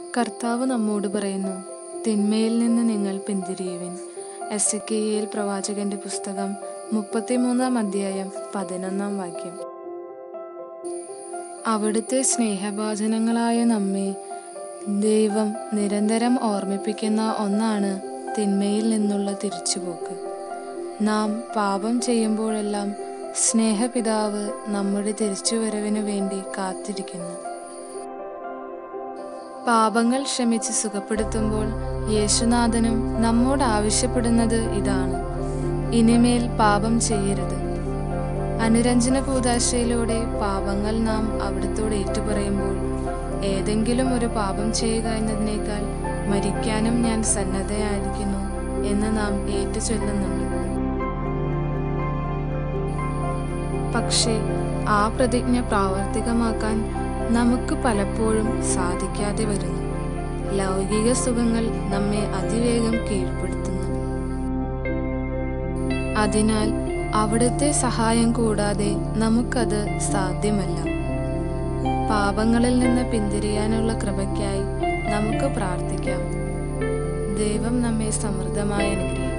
കർത്താവ് നമ്മോട് പറയുന്നു തിന്മയിൽ നിന്ന് നിങ്ങൾ പിന്തിരിയുവിൻ എസ് കെയിൽ പ്രവാചകന്റെ പുസ്തകം മുപ്പത്തിമൂന്നാം അധ്യായം പതിനൊന്നാം വാക്യം അവിടുത്തെ സ്നേഹഭാചനങ്ങളായ നമ്മെ ദൈവം നിരന്തരം ഓർമ്മിപ്പിക്കുന്ന ഒന്നാണ് തിന്മയിൽ നിന്നുള്ള തിരിച്ചുപോക്ക് നാം പാപം ചെയ്യുമ്പോഴെല്ലാം സ്നേഹപിതാവ് നമ്മുടെ തിരിച്ചുവരവിനു വേണ്ടി കാത്തിരിക്കുന്നു പാപങ്ങൾ ക്ഷമിച്ച് സുഖപ്പെടുത്തുമ്പോൾ യേശുനാഥനും നമ്മോട് ആവശ്യപ്പെടുന്നത് ഇതാണ് ഇനിമേൽ പാപം ചെയ്യരുത് അനുരഞ്ജന കൂതാശയിലൂടെ പാപങ്ങൾ നാം അവിടുത്തോട് ഏറ്റുപറയുമ്പോൾ ഏതെങ്കിലും ഒരു പാപം ചെയ്യുക എന്നതിനേക്കാൾ മരിക്കാനും ഞാൻ സന്നദ്ധയായിരിക്കുന്നു എന്ന് നാം ഏറ്റു ചൊല്ലുന്നുണ്ട് പക്ഷേ ആ പ്രതിജ്ഞ പ്രാവർത്തികമാക്കാൻ നമുക്ക് പലപ്പോഴും സാധിക്കാതെ വരുന്നു ലൗകിക സുഖങ്ങൾ നമ്മെ അതിവേഗം കീഴ്പ്പെടുത്തുന്നു അതിനാൽ അവിടുത്തെ സഹായം കൂടാതെ നമുക്കത് സാധ്യമല്ല പാപങ്ങളിൽ നിന്ന് പിന്തിരിയാനുള്ള കൃപയ്ക്കായി നമുക്ക് പ്രാർത്ഥിക്കാം ദൈവം നമ്മെ സമൃദ്ധമായി അനുഗ്രഹിക്കും